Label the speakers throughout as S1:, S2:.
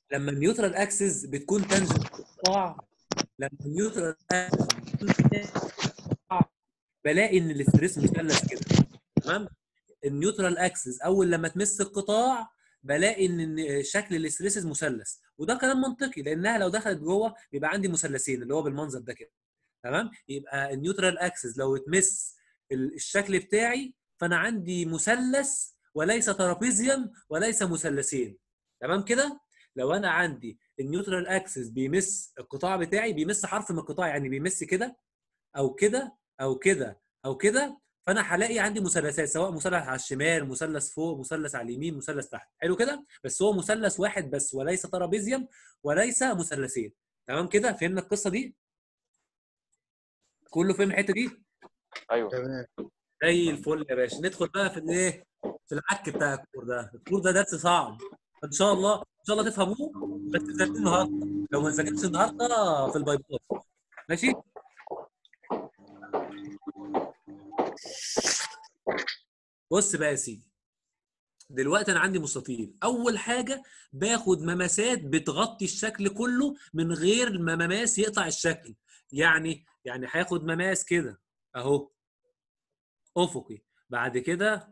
S1: لما النيوترال اكسس بتكون تنجنت القطاع لما النيوترال اكسس بتكون تنجنت القطاع، بلاقي ان الاستريس مثلث كده تمام النيوترال اكسس اول لما تمس القطاع بلاقي ان إن شكل الاستريسز مثلث وده كلام منطقي لانها لو دخلت جوه بيبقى عندي مثلثين اللي هو بالمنظر ده كده تمام يبقى النيوترال اكسس لو تمس ال- الشكل بتاعي فانا عندي مثلث وليس ترابيزيوم وليس مثلثين تمام كده لو انا عندي النيوترال اكسس بيمس القطاع بتاعي بيمس حرف من القطاع يعني بيمس كده او كده او كده او كده فانا هلاقي عندي مثلثات سواء مثلث على الشمال مثلث فوق مثلث على اليمين مثلث تحت حلو كده بس هو مثلث واحد بس وليس ترابيزيوم وليس مثلثين تمام كده فهمنا القصه دي كله فهم الحته دي
S2: ايوه
S3: تمام
S1: زي الفل يا باشا ندخل بقى في الايه في العك بتاع الكور ده الكور ده درس صعب ان شاء الله ان شاء الله تفهموه بس تذاكروا النهارده لو ما ذاكرتش النهارده في البايباس ماشي بص بقى يا سيدي دلوقتي انا عندي مستطيل اول حاجه باخد مماسات بتغطي الشكل كله من غير ما مماس يقطع الشكل يعني يعني هاخد مماس كده اهو افقي بعد كده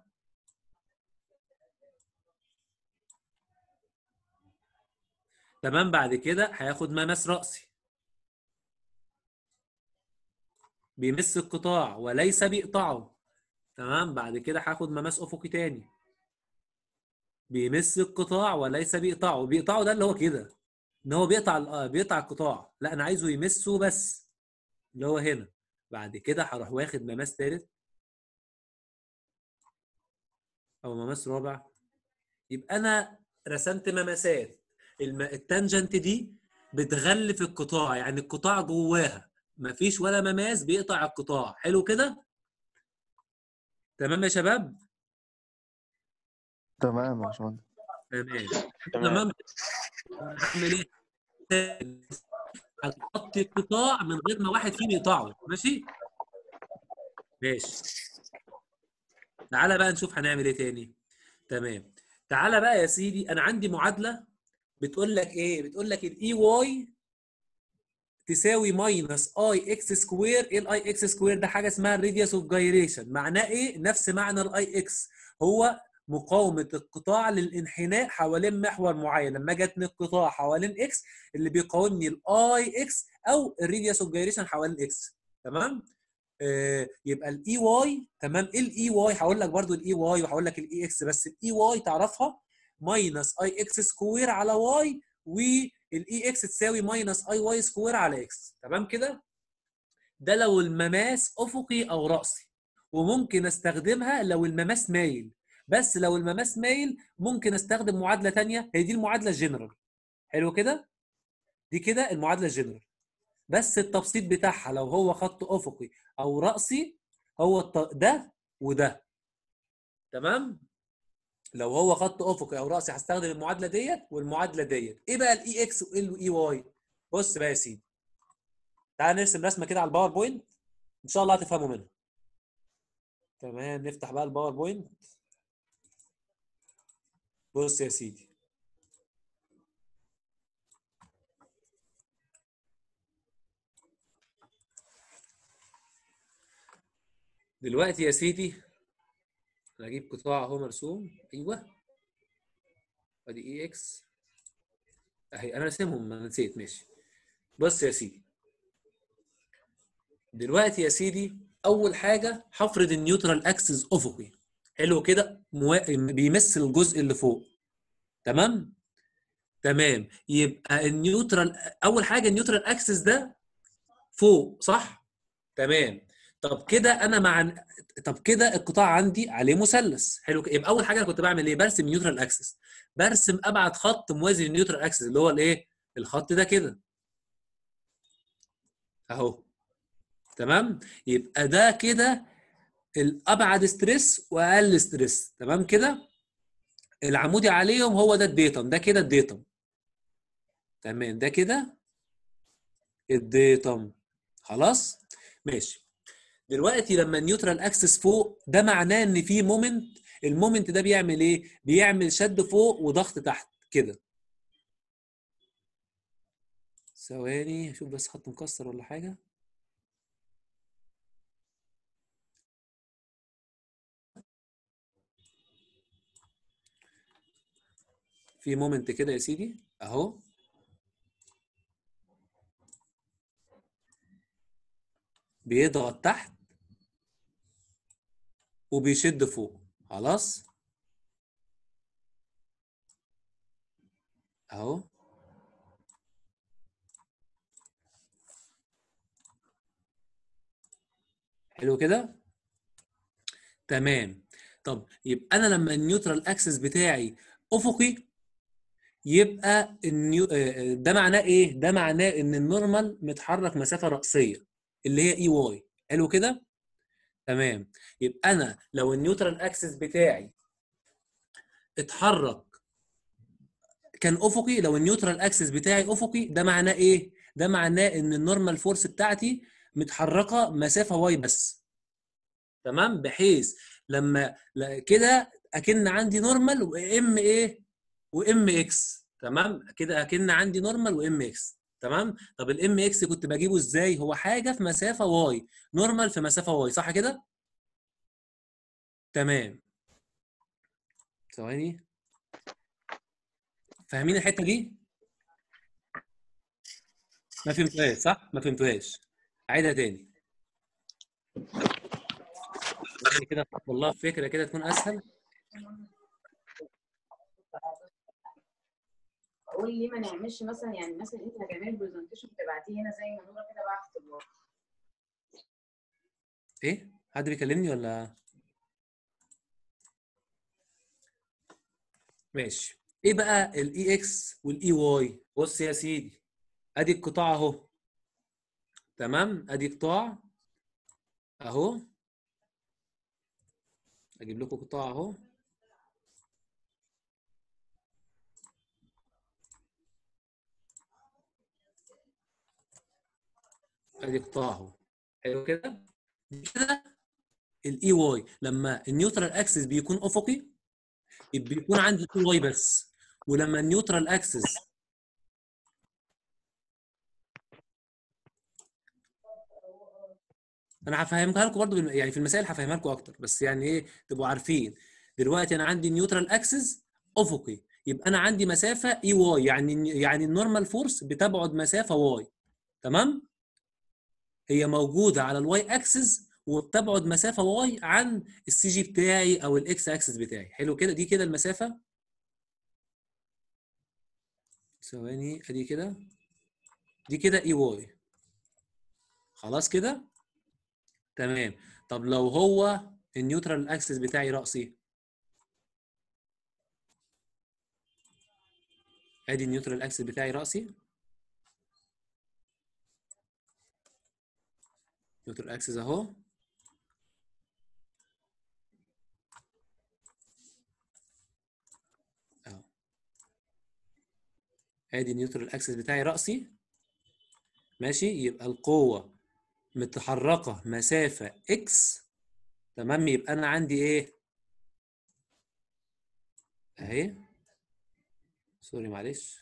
S1: تمام بعد كده هياخد مماس رأسي بيمس القطاع وليس بيقطعه تمام بعد كده هاخد مماس افقي تاني بيمس القطاع وليس بيقطعه بيقطعه ده اللي هو كده ان هو بيقطع ال- آه، بيقطع القطاع لا انا عايزه يمسه بس اللي هو هنا بعد كده هروح واخد مماس تالت او مماس رابع يبقى انا رسمت مماسات الم... التانجنت دي بتغلف القطاع يعني القطاع جواها مفيش ولا مماس بيقطع القطاع حلو كده تمام يا شباب
S3: تمام يا باشمهندس
S1: تمام
S2: تمام
S1: تمام هعمل ايه هتغطي القطاع من غير ما واحد فيهم يقطعه ماشي ماشي تعالى بقى نشوف هنعمل ايه تاني تمام تعالى بقى يا سيدي انا عندي معادله بتقول لك ايه بتقول لك الاي واي تساوي ماينس اي اكس سكوير ايه الاي اكس سكوير ده حاجه اسمها الراديوس اوف جايريشن معناه ايه نفس معنى الاي اكس هو مقاومه القطاع للانحناء حوالين محور معين لما اجي اتني القطاع حوالين اكس اللي بيقاومني الاي اكس او الراديوس اوف جايريشن حوالين اكس تمام آه يبقى الاي واي تمام ايه الاي واي هقول لك برضو الاي واي وهقول لك الاي اكس بس الاي واي تعرفها ماينس اي اكس سكوير على واي والاي اكس تساوي ماينس اي واي سكوير على اكس تمام كده ده لو المماس افقي او راسي وممكن استخدمها لو المماس مايل بس لو المماس مايل ممكن استخدم معادله تانية هي دي المعادله الجنرال حلو كده دي كده المعادله الجنرال بس التبسيط بتاعها لو هو خط افقي او راسي هو الط- ده وده تمام لو هو خط افقي او راسي هستخدم المعادله ديت والمعادله ديت ايه بقى الاي اكس وايه الاي واي بص بقى يا سيدي تعال نرسم رسمه كده على الباوربوينت ان شاء الله هتفهموا منها تمام نفتح بقى الباوربوينت بص يا سيدي دلوقتي يا سيدي انا اجيب قطاع اهو مرسوم ايوه ادي اي اكس اهي انا راسمهم انا نسيت ماشي بص يا سيدي دلوقتي يا سيدي اول حاجه هفرض النيوترال اكسس افقي حلو كده موا... بيمثل الجزء اللي فوق تمام تمام يبقى النيوترال اول حاجه النيوترال اكسس ده فوق صح تمام طب كده انا مع طب كده القطاع عندي عليه مثلث حلو كده. يبقى اول حاجه انا كنت بعمل ايه برسم نيوترال اكسس برسم ابعد خط موازي للنيوترال اكسس اللي هو الايه الخط ده كده اهو تمام يبقى ده كده الابعد ستريس واقل ستريس تمام كده العمودي عليهم هو ده الديتم ده كده الديتم تمام ده كده الديتم خلاص ماشي دلوقتي لما النيوترال اكسس فوق ده معناه ان في مومنت المومنت ده بيعمل ايه بيعمل شد فوق وضغط تحت كده ثواني اشوف بس خط مكسر ولا حاجه في مومنت كده يا سيدي اهو بيضغط تحت وبيشد فوق خلاص اهو حلو كده تمام طب يبقى انا لما النيوترال اكسس بتاعي افقي يبقى النيو... آه، آه، ده معناه ايه ده معناه ان النورمال متحرك مسافه رأسيه اللي هي اي واي حلو كده تمام يبقى انا لو النيوترال اكسس بتاعي اتحرك كان افقي لو النيوترال اكسس بتاعي افقي ده معناه ايه ده معناه ان النورمال فورس بتاعتي متحركه مسافه واي بس تمام بحيث لما ل- كده اكن عندي نورمال وام ايه وام اكس تمام كده اكن عندي نورمال وام اكس تمام طب الام اكس كنت بجيبه ازاي هو حاجه في مسافه واي نورمال في مسافه واي صح كده تمام ثواني فاهمين الحته دي ما فهمتوهاش صح ما فهمتوهاش عيدها تاني يعني كده والله فكره كده تكون اسهل
S2: قول ليه ما نعملش مثلا يعني مثلا انت هتعملي برزنتيشن تبعتيه هنا زي ما نورا كده بعت اختبار
S1: ايه حد بيكلمني ولا ماشي ايه بقى الاي اكس والاي واي بص يا سيدي ادي القطاع اهو تمام ادي قطاع اهو اجيب لكم قطاع اهو ادي قطاع اهو حلو كده كده الاي واي لما النيوترال اكسس بيكون افقي بيكون عندي 2 واي بس ولما النيوترال اكسس انا هفهمها لكم برضو بالم... يعني في المسائل هفهمها لكم اكتر بس يعني ايه تبقوا عارفين دلوقتي انا عندي نيوترال اكسس افقي يبقى انا عندي مسافه اي واي يعني يعني النورمال فورس بتبعد مسافه واي تمام هي موجوده على الواي اكسس وبتبعد مسافه واي عن السي جي بتاعي او الاكس اكسس بتاعي حلو كده دي كده المسافه ثواني ادي كده دي كده اي واي خلاص كده تمام طب لو هو النيوترال اكسس بتاعي رأسي ادي النيوترال اكسس بتاعي رأسي نيوترال اكسس اهو اهو ادي النيوترال اكسس بتاعي رأسي ماشي يبقى القوة متحركة مسافة اكس تمام يبقى انا عندي ايه اهي سوري معلش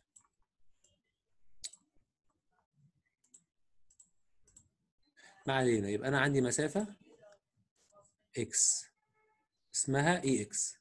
S1: ما علينا يبقى انا عندي مسافة اكس اسمها اي اكس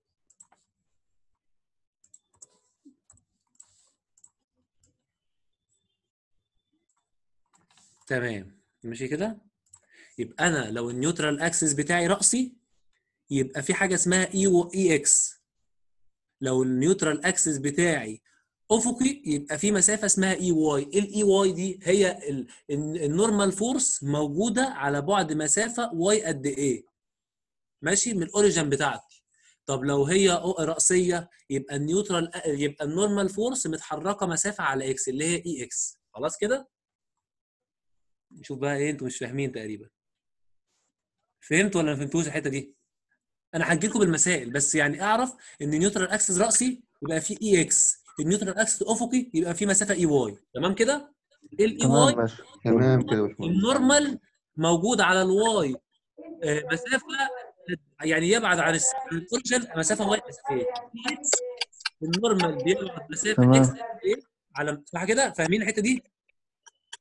S1: تمام ماشي كده يبقى انا لو النيوترال اكسس بتاعي رأسي يبقى في حاجه اسمها اي و اي اكس لو النيوترال اكسس بتاعي افقي يبقى في مسافه اسمها اي واي الاي واي دي هي ال- ال- النورمال فورس موجوده على بعد مسافه واي قد ايه ماشي من الاوريجن بتاعتي طب لو هي أو- رأسيه يبقى النيوترال يبقى النورمال فورس متحركه مسافه على اكس اللي هي اي اكس خلاص كده نشوف بقى ايه انتوا مش فاهمين تقريبا فهمتوا ولا ما فهمتوش الحته دي انا هحكي لكم بالمسائل بس يعني اعرف ان نيوترال اكسس راسي يبقى فيه اي اكس النيوترال اكسس افقي يبقى فيه مسافه اي واي تمام كده الاي
S3: تمام
S1: واي
S3: ماشي تمام كده يا باشمهندس
S1: النورمال موجود على الواي آه، مسافه يعني يبعد عن الس- عن الاوريجن مسافه واي اس ايه النورمال بيبعد مسافه
S3: تمام.
S1: اكس ايه على صح كده فاهمين الحته دي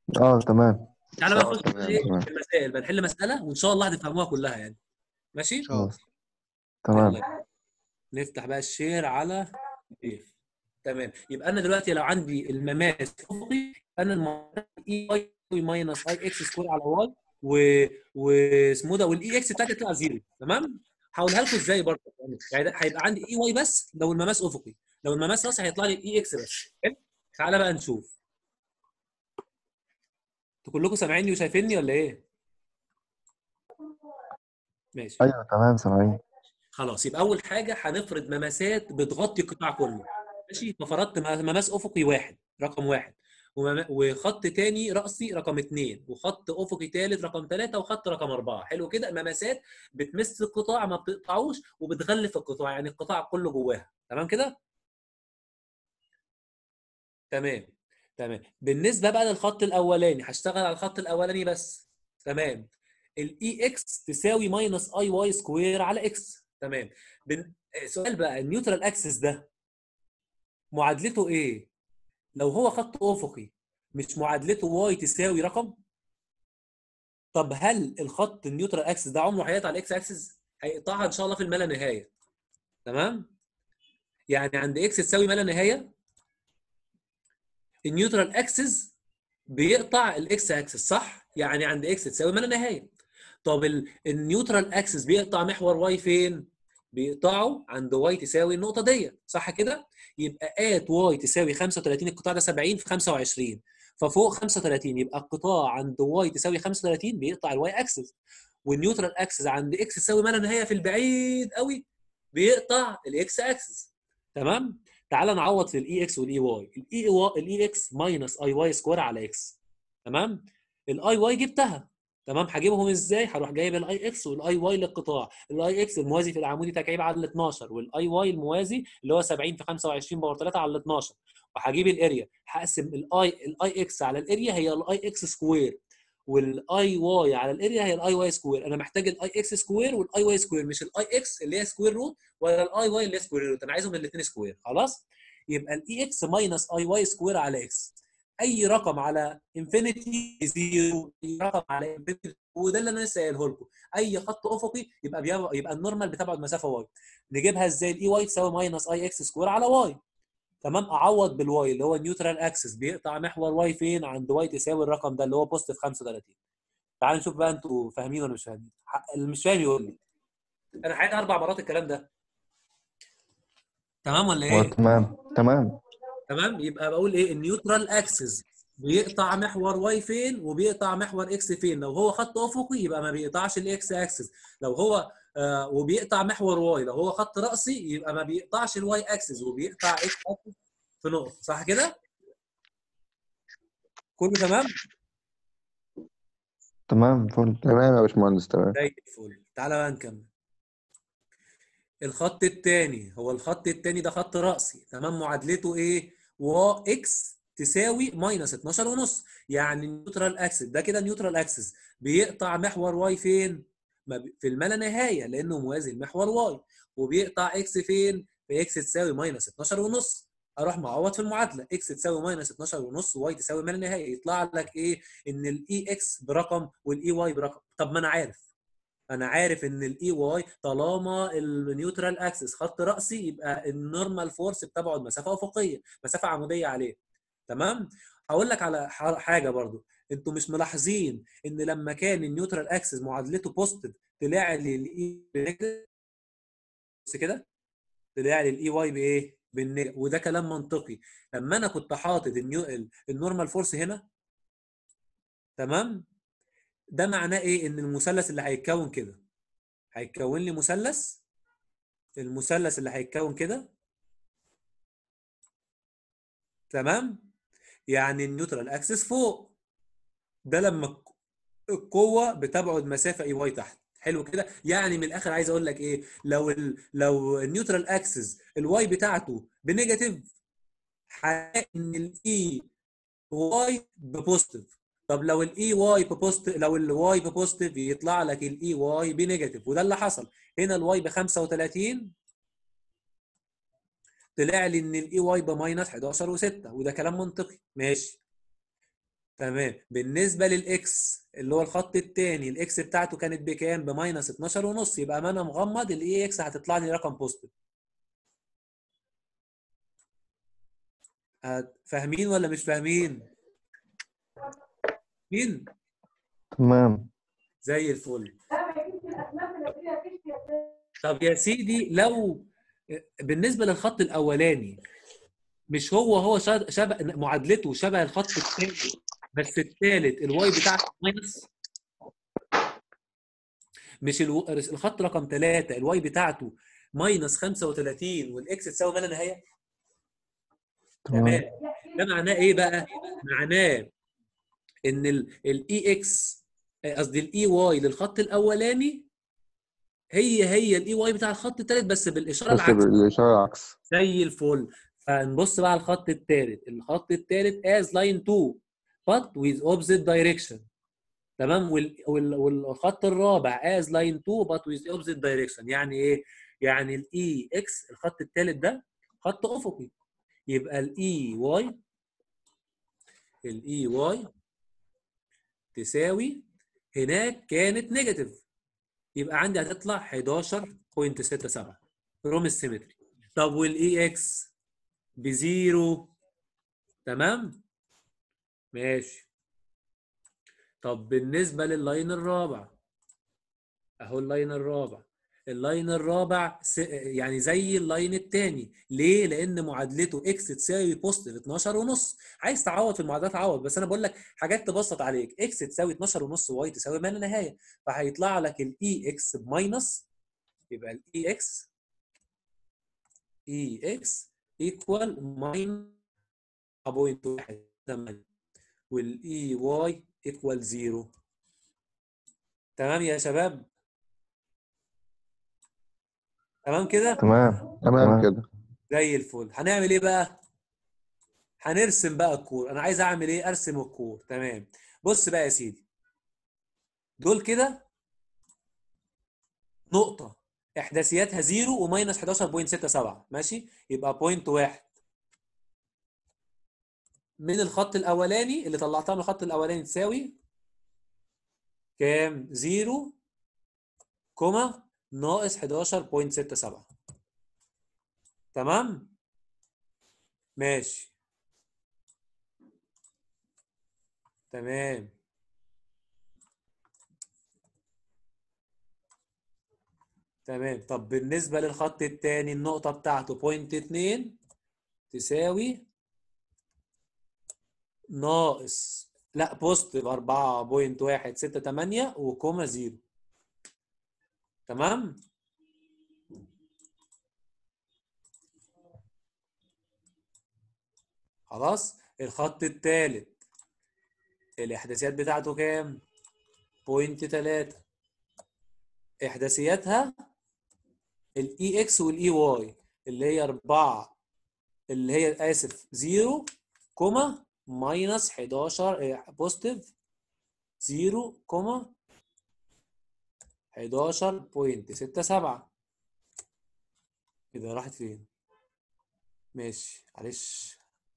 S3: اه تمام
S1: تعالى بقى
S4: آه،
S1: نخش
S4: تمام،
S1: ايه
S3: تمام.
S1: في المسائل بنحل مساله وان شاء الله هتفهموها كلها يعني ماشي
S4: ان شاء الله
S3: خلاص تمام
S1: يلا نفتح بقى الشير على ايه تمام يبقى انا دلوقتي لو عندي المماس افقي انا المعادله اي واي ماينس اي اكس سكوير على واي و واسمه ده والاي اكس بتاعتي تطلع زيرو تمام هقولها لكم ازاي برضه يعني ده هيبقى عندي اي واي بس لو المماس افقي لو المماس راسي هيطلع لي اي اكس بس حلو؟ تعالى بقى نشوف انتوا كلكم سامعيني وشايفيني ولا ايه؟ ماشي
S3: ايوه تمام سامعين
S1: خلاص يبقى اول حاجه هنفرض مماسات بتغطي القطاع كله ماشي ففرضت م- مماس افقي واحد رقم واحد ومم- وخط تاني رأسي رقم اثنين وخط افقي ثالث رقم ثلاثه وخط رقم اربعه حلو كده مماسات بتمس القطاع ما بتقطعوش وبتغلف القطاع يعني القطاع كله جواها تمام كده؟ تمام تمام بالنسبه بقى للخط الاولاني هشتغل على الخط الاولاني بس تمام الاي اكس تساوي ماينس اي واي سكوير على اكس تمام بن... سؤال بقى النيوترال اكسس ده معادلته ايه لو هو خط افقي مش معادلته واي تساوي رقم طب هل الخط النيوترال اكسس ده عمره هيقطع الاكس اكسس هيقطعها ان شاء الله في الما لا نهايه تمام يعني عند اكس تساوي ما لا نهايه النيوترال اكسس بيقطع الاكس اكسس صح يعني عند اكس تساوي ما لا نهايه طب ال- النيوترال اكسس بيقطع محور واي فين بيقطعه عند واي تساوي النقطه دي صح كده يبقى ات واي تساوي 35 القطاع ده 70 في 25 ففوق 35 يبقى القطاع عند واي تساوي 35 بيقطع الواي اكسس والنيوترال اكسس عند اكس تساوي ما لا نهايه في البعيد قوي بيقطع الاكس اكسس تمام تعال نعوض في الاي اكس والاي واي الاي الاي اكس ماينس اي واي سكوير على اكس تمام الاي واي جبتها تمام هجيبهم ازاي هروح جايب الاي اكس والاي واي للقطاع الاي اكس الموازي في العمودي تكعيب على ال 12 والاي واي الموازي اللي هو 70 في 25 باور 3 على ال 12 وهجيب الاريا هقسم الاي الاي اكس على الاريا هي الاي اكس سكوير والاي واي على الاريا هي الاي واي سكوير انا محتاج الاي اكس سكوير والاي واي سكوير مش الاي اكس اللي هي سكوير روت ولا الاي واي اللي هي سكوير روت انا عايزهم الاثنين سكوير خلاص يبقى الاي اكس ماينس اي واي سكوير على اكس اي رقم على انفينيتي زيرو اي رقم على انفينيتي وده اللي انا لسه قايله لكم اي خط افقي يبقى بيبقى, يبقى النورمال بتبعد مسافه واي نجيبها ازاي الاي واي تساوي ماينس اي اكس سكوير على واي تمام اعوض بالواي اللي هو النيوترال اكسس بيقطع محور واي فين عند واي تساوي الرقم ده اللي هو بوزيتيف 35 تعالوا نشوف بقى انتوا فاهمين ولا مش فاهمين ح- اللي مش فاهم يقول لي انا حاجه اربع مرات الكلام ده تمام ولا
S3: هو
S1: ايه
S3: تمام تمام
S1: تمام يبقى بقول ايه النيوترال اكسس بيقطع محور واي فين وبيقطع محور اكس فين لو هو خط افقي يبقى ما بيقطعش الاكس اكسس لو هو آه وبيقطع محور واي لو هو خط راسي يبقى ما بيقطعش الواي اكسس وبيقطع اكس اكسس في نقطه صح كده كله تمام
S3: تمام فل
S4: تمام يا باشمهندس تمام
S1: زي الفل تعالى بقى نكمل الخط الثاني هو الخط الثاني ده خط رأسي تمام معادلته ايه و اكس تساوي ماينس 12 ونص يعني النيوترال اكسس ده كده نيوترال اكسس بيقطع محور واي فين ما بي- في الما لا نهايه لانه موازي لمحور واي وبيقطع اكس فين في اكس تساوي ماينس 12 ونص اروح معوض في المعادله اكس تساوي ماينس 12 ونص واي تساوي ما لا نهايه يطلع لك ايه ان الاي اكس برقم والاي واي برقم طب ما انا عارف انا عارف ان الاي واي طالما النيوترال اكسس خط راسي يبقى النورمال فورس بتبعد مسافه افقيه مسافه عموديه عليه تمام هقول لك على ح- حاجه برضو انتوا مش ملاحظين ان لما كان النيوترال اكسس معادلته بوزيتيف طلع لي الاي نيجاتيف بس كده طلع لي الاي واي بايه بالنيجاتيف وده كلام منطقي لما انا كنت حاطط النيو ال- النورمال فورس هنا تمام ده معناه ايه ان المثلث اللي هيتكون كده هيتكون لي مثلث المثلث اللي هيتكون كده تمام يعني النيوترال اكسس فوق ده لما الك- القوه بتبعد مسافه اي واي تحت حلو كده يعني من الاخر عايز اقول لك ايه لو ال لو النيوترال اكسس الواي بتاعته بنيجاتيف هلاقي ان الاي واي ببوزيتيف طب لو الاي واي ببوزيتيف لو الواي ببوزيتيف يطلع لك الاي واي بنيجاتيف وده اللي حصل هنا الواي ب 35 طلع لي ان الاي واي بماينس 11 و6 وده كلام منطقي ماشي تمام بالنسبه للاكس اللي هو الخط الثاني الاكس بتاعته كانت بكام بماينس 12 ونص يبقى ما انا مغمض الاي اكس هتطلع لي رقم بوزيتيف هت- فاهمين ولا مش فاهمين مين
S3: تمام
S1: زي الفل طب يا سيدي لو بالنسبه للخط الاولاني مش هو هو شا- شبه معادلته شبه الخط الثاني بس الثالث الواي بتاعته ماينس مش الو... الخط رقم ثلاثة الواي بتاعته ماينس 35 والاكس تساوي ما لا نهايه
S3: تمام
S1: تمام ده معناه ايه بقى؟ معناه ان الاي اكس قصدي الاي واي للخط الاولاني هي هي الاي واي بتاع الخط الثالث بس بالاشاره
S4: بس
S1: العكسيه
S4: بالإشارة العكس
S1: زي الفل فنبص بقى على الخط الثالث الخط الثالث as line 2 but with opposite direction تمام وال... وال... والخط الرابع as line 2 but with opposite direction يعني ايه يعني الاي اكس الخط الثالث ده خط افقي يبقى الاي واي الاي واي تساوي هناك كانت نيجاتيف يبقى عندي هتطلع 11.67 روم السيمتري طب والاي اكس بزيرو تمام ماشي طب بالنسبه لللاين الرابع اهو اللاين الرابع اللاين الرابع س- يعني زي اللاين الثاني ليه لان معادلته اكس تساوي بوزيتيف 12 ونص عايز تعوض في المعادلات عوض بس انا بقول لك حاجات تبسط عليك اكس تساوي 12 ونص واي تساوي ما لا نهايه فهيطلع لك الاي اكس بماينس يبقى الاي اكس اي اكس ايكوال ماينس 0.1 والاي واي ايكوال 0 تمام يا شباب تمام كده
S3: تمام
S4: تمام
S3: تمام.
S4: كده
S1: زي الفل هنعمل ايه بقى هنرسم بقى الكور انا عايز اعمل ايه ارسم الكور تمام بص بقى يا سيدي دول كده نقطة احداثياتها 0 وماينس 11.67 ماشي يبقى بوينت واحد من الخط الاولاني اللي طلعتها من الخط الاولاني تساوي كام 0 كوما ناقص 11.67 تمام ماشي تمام تمام طب بالنسبة للخط التاني النقطة بتاعته بوينت اتنين تساوي ناقص لا بوزيتيف أربعة بوينت واحد ستة تمانية وكوما زيرو تمام خلاص الخط التالت الإحداثيات بتاعته كام؟ بوينت تلاتة إحداثياتها الاي اكس والاي واي اللي هي 4 اللي هي اسف 0 كوما ماينس 11 بوزيتيف 0 كوما 11.67 كده راحت فين؟ ماشي معلش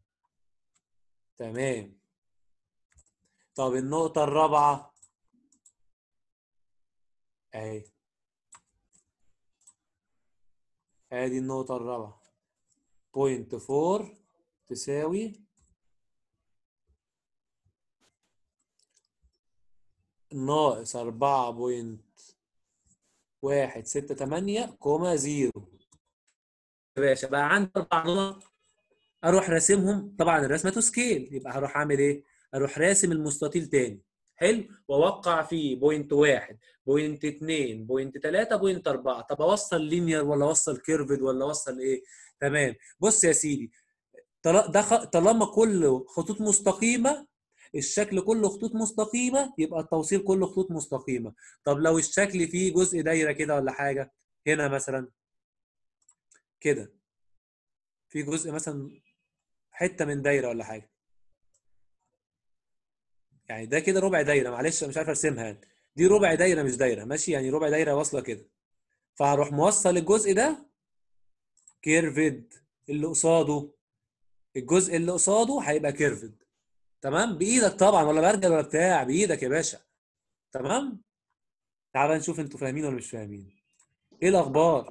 S1: تمام طب النقطة الرابعة اهي ادي النقطة الرابعة بوينت فور تساوي ناقص أربعة بوينت واحد ستة تمانية كوما زيرو يا باشا بقى عندي أربع نقط أروح راسمهم طبعا الرسمة تو سكيل يبقى هروح أعمل إيه؟ أروح راسم المستطيل تاني حلو وأوقع فيه بوينت واحد بوينت اتنين بوينت تلاتة بوينت أربعة طب أوصل لينير ولا أوصل كيرفد ولا أوصل إيه؟ تمام بص يا سيدي طل- ده خ- طالما كله خطوط مستقيمة الشكل كله خطوط مستقيمة يبقى التوصيل كله خطوط مستقيمة طب لو الشكل فيه جزء دايرة كده ولا حاجة هنا مثلا كده في جزء مثلا حتة من دايرة ولا حاجة يعني ده كده ربع دايرة معلش أنا مش عارف ارسمها يعني. دي ربع دايرة مش دايرة ماشي يعني ربع دايرة واصلة كده فهروح موصل الجزء ده كيرفد اللي قصاده الجزء اللي قصاده هيبقى كيرفد تمام بايدك طبعا ولا برجل ولا بتاع بايدك يا باشا تمام تعال بقى نشوف انتوا فاهمين ولا مش فاهمين ايه الاخبار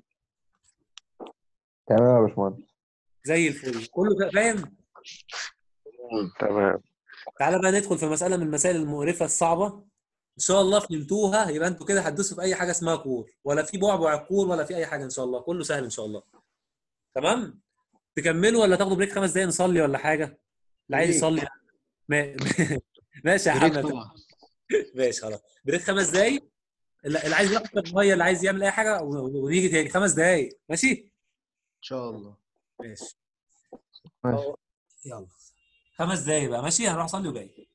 S3: تمام يا باشمهندس
S1: زي الفل كله فاهم
S3: تمام
S1: تعالى بقى ندخل في مساله من المسائل المقرفه الصعبه ان شاء الله فهمتوها يبقى انتوا كده هتدوسوا في اي حاجه اسمها كور ولا في بعبع الكور ولا في اي حاجه ان شاء الله كله سهل ان شاء الله تمام تكملوا ولا تاخدوا بريك خمس دقايق نصلي ولا حاجه اللي عايز
S4: بريك.
S1: يصلي ما... ماشي يا
S4: بريك
S1: حمد
S4: طبعا
S1: ماشي خلاص بريك خمس دقايق اللي اللي عايز ياخد ميه اللي عايز يعمل اي حاجه و- ونيجي تاني خمس دقايق ماشي
S4: ان شاء الله
S1: ماشي
S3: ماشي
S1: يلا خمس دقايق بقى ماشي هنروح اصلي وجاي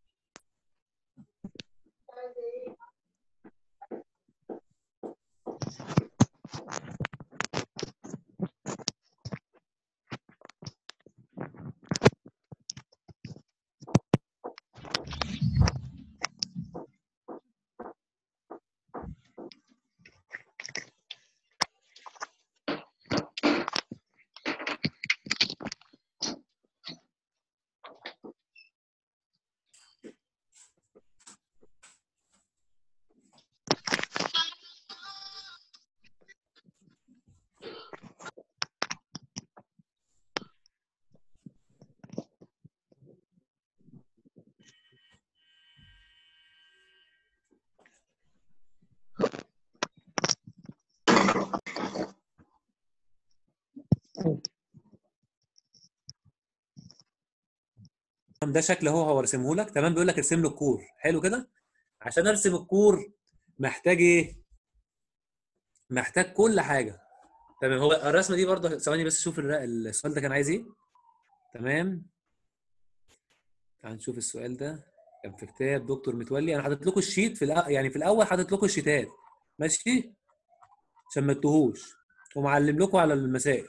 S1: ده شكل اهو هو رسمه لك تمام بيقول لك ارسم له الكور حلو كده عشان ارسم الكور محتاج ايه محتاج كل حاجه تمام هو الرسمه دي برضه ثواني بس شوف الر- السؤال ده كان عايز ايه تمام تعال نشوف السؤال ده كان في كتاب دكتور متولي انا حاطط لكم الشيت في الأ... يعني في الاول حاطط لكم الشيتات ماشي عشان ما تتوهوش ومعلم لكم على المسائل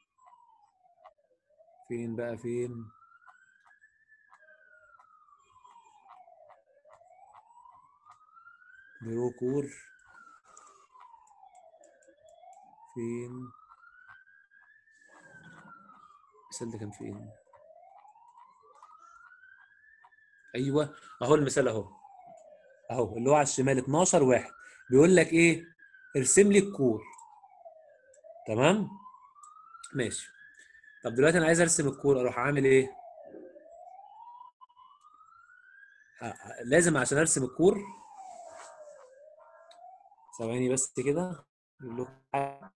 S1: فين بقى فين درو كور فين المثال ده كان فين ايوه اهو المثال اهو اهو اللي هو على الشمال 12 واحد بيقول لك ايه ارسم لي الكور تمام ماشي طب دلوقتي انا عايز ارسم الكور اروح اعمل ايه ه- لازم عشان ارسم الكور ثواني بس كده أجيب لكم حاجة.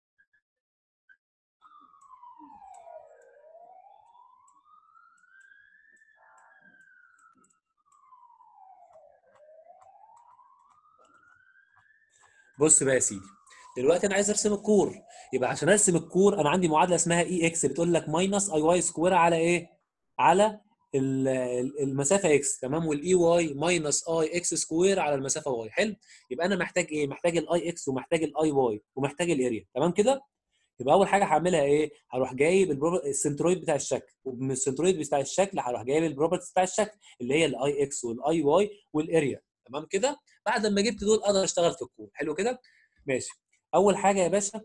S1: بص بقى يا سيدي دلوقتي انا عايز ارسم الكور يبقى عشان ارسم الكور انا عندي معادله اسمها اي اكس بتقول لك ماينس اي واي سكوير على ايه على ال- ال- المسافه اكس تمام والاي واي ماينس اي اكس سكوير على المسافه واي حلو يبقى انا محتاج ايه محتاج الاي اكس ومحتاج الاي واي ومحتاج الاريا تمام كده يبقى اول حاجه هعملها ايه هروح جايب البرو- السنترويد بتاع الشكل ومن السنترويد بتاع الشكل هروح جايب البروبرتيز بتاع الشكل اللي هي الاي اكس والاي واي والاريا تمام كده بعد ما جبت دول اقدر اشتغل في الكود حلو كده ماشي اول حاجه يا باشا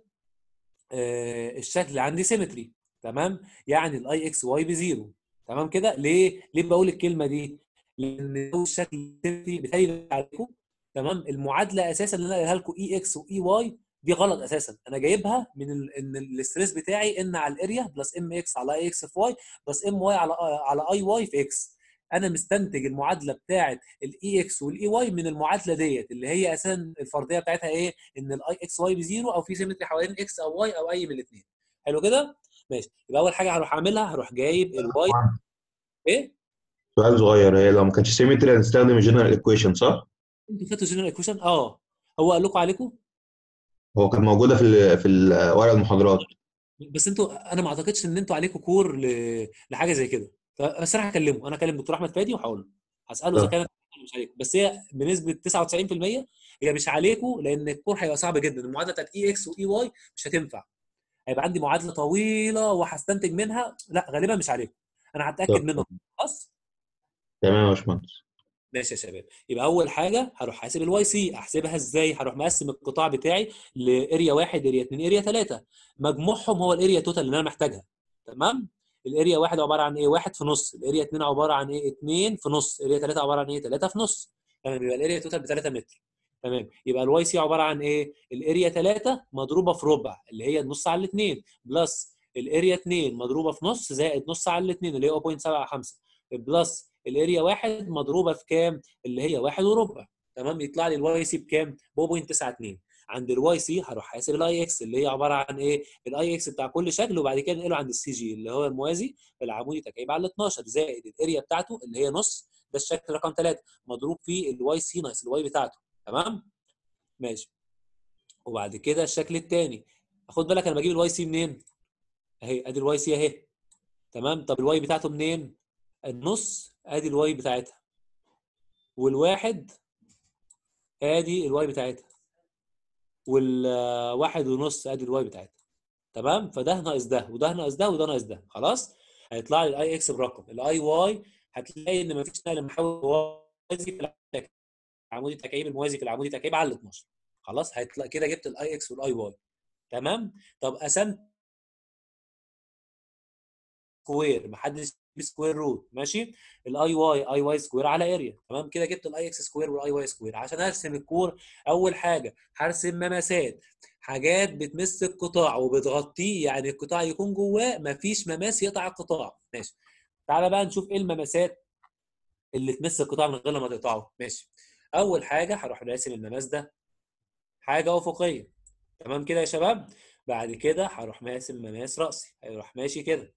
S1: آه الشكل عندي سيمتري تمام يعني الاي اكس واي بزيرو تمام كده ليه ليه بقول الكلمه دي لان لو الشكل سيمتري بالتالي عليكم تمام المعادله اساسا اللي انا قايلها لكم اي اكس واي واي دي غلط اساسا انا جايبها من ال... ان الاستريس بتاعي ان على الاريا بلس ام اكس على اي اكس في واي بلس ام واي على على اي واي في اكس انا مستنتج المعادله بتاعه الاي اكس والاي واي من المعادله ديت اللي هي اساسا الفرضيه بتاعتها ايه ان الاي اكس واي بزيرو او في سيمتري حوالين اكس او واي او اي من الاثنين حلو كده ماشي يبقى اول حاجه هروح اعملها هروح جايب الواي ايه
S5: سؤال صغير هي لو ما كانش سيمتري هنستخدم الجنرال ايكويشن صح؟
S1: انتوا خدتوا جنرال ايكويشن اه هو قال لكم عليكم
S5: هو كانت موجوده في ال في ال- ورق المحاضرات
S1: بس انتوا انا ما اعتقدش ان انتوا عليكم كور ل... لحاجه زي كده ف- بس انا هكلمه انا هكلم دكتور احمد فادي وهقول له هساله اذا
S5: طب.
S1: كانت ولا مش عليكم بس هي بنسبه 99% هي مش عليكم لان الكور هيبقى صعب جدا المعادله بتاعت اي اكس واي واي مش هتنفع هيبقى عندي معادله طويله وهستنتج منها لا غالبا مش عليكم انا هتاكد
S5: طب.
S1: منه خلاص
S5: تمام يا باشمهندس
S1: ماشي يا شباب يبقى اول حاجه هروح حاسب الواي سي احسبها ازاي هروح مقسم القطاع بتاعي لاريا 1 اريا 2 اريا 3 مجموعهم هو الاريا توتال اللي انا محتاجها تمام الاريا واحد عباره عن ايه؟ واحد في نص، الاريا 2 عباره عن ايه؟ 2 في نص، الاريا 3 عباره عن ايه؟ 3 في نص. تمام يبقى الاريا توتال ب 3 متر. تمام يبقى الواي سي عباره عن ايه؟ الاريا 3 مضروبه في ربع اللي هي النص على الاثنين بلس الاريا 2 مضروبه في نص زائد نص على الاثنين اللي هي 0.75 بلس الاريا 1 مضروبه في كام؟ اللي هي 1 وربع. تمام يطلع لي الواي سي بكام؟ ب 0.92 عند الواي سي هروح حاسب الاي اكس اللي هي عباره عن ايه؟ الاي اكس بتاع كل شكل وبعد كده ننقله عند السي جي اللي هو الموازي العمودي تكعيب على 12 زائد الاريا بتاعته اللي هي نص ده الشكل رقم 3 مضروب في الواي سي ناقص الواي بتاعته تمام؟ ماشي وبعد كده الشكل الثاني خد بالك انا بجيب الواي سي منين؟ اهي ادي الواي سي اهي تمام طب الواي بتاعته منين؟ النص ادي الواي بتاعتها والواحد ادي الواي بتاعتها والواحد ونص ادي الواي بتاعتها تمام فده ناقص ده وده ناقص ده وده ناقص ده خلاص هيطلع لي الاي اكس برقم الاي واي هتلاقي ان مفيش نقل محول موازي في العمودي التكعيب الموازي في العمودي التكعيب على 12 خلاص هيطلع كده جبت الاي اكس والاي واي تمام طب قسمت سكوير محدش سكوير روت ماشي الاي واي اي واي سكوير على اريا تمام كده جبت الاي اكس سكوير والاي واي سكوير عشان ارسم الكور اول حاجه هرسم مماسات حاجات بتمس القطاع وبتغطيه يعني القطاع يكون جواه مفيش مماس يقطع القطاع ماشي تعالى بقى نشوف ايه المماسات اللي تمس القطاع من غير ما تقطعه ماشي اول حاجه هروح راسم المماس ده حاجه افقيه تمام كده يا شباب بعد كده هروح ماسم مماس راسي هيروح ماشي كده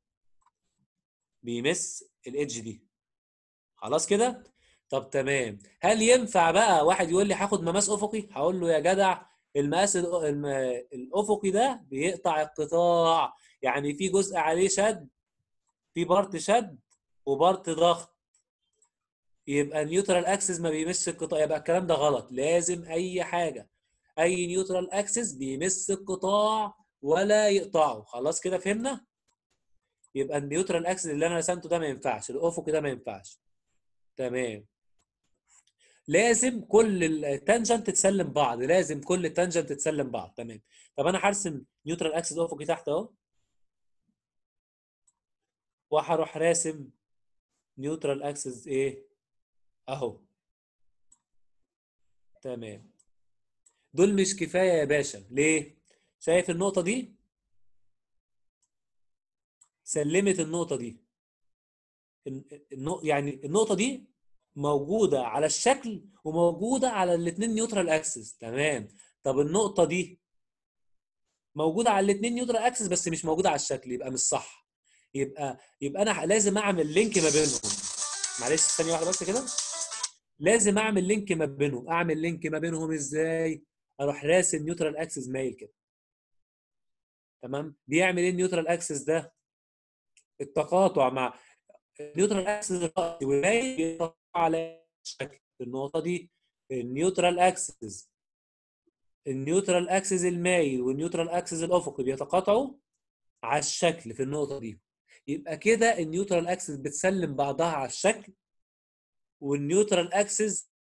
S1: بيمس الادج دي خلاص كده طب تمام هل ينفع بقى واحد يقول لي هاخد مماس افقي هقول له يا جدع المقاس الأ- الم- الافقي ده بيقطع القطاع يعني في جزء عليه شد في بارت شد وبارت ضغط يبقى نيوترال اكسس ما بيمسش القطاع يبقى الكلام ده غلط لازم اي حاجه اي نيوترال اكسس بيمس القطاع ولا يقطعه خلاص كده فهمنا يبقى النيوترال اكسس اللي انا رسمته ده ما ينفعش الافقي ده ما ينفعش تمام لازم كل التانجنت تسلم بعض لازم كل التانجنت تسلم بعض تمام طب انا هرسم نيوترال اكسس افقي تحت اهو وهروح راسم نيوترال اكسس ايه اهو تمام دول مش كفايه يا باشا ليه شايف النقطه دي سلمت النقطه دي الن- النق- يعني النقطه دي موجوده على الشكل وموجوده على الاثنين نيوترال اكسس تمام طب النقطه دي موجوده على الاثنين نيوترال اكسس بس مش موجوده على الشكل يبقى مش صح يبقى يبقى انا لازم اعمل لينك ما بينهم معلش ثانيه واحده بس كده لازم اعمل لينك ما بينهم اعمل لينك ما بينهم ازاي اروح راسم نيوترال اكسس مايل كده تمام بيعمل ايه النيوترال اكسس ده التقاطع مع النيوترال اكسس الرأسي والمايل بيتقاطع على الشكل النقطه دي النيوترال اكسس النيوترال اكسس المايل والنيوترال اكسس الافقي بيتقاطعوا على الشكل في النقطه دي يبقى كده النيوترال اكسس بتسلم بعضها على الشكل والنيوترال اكسس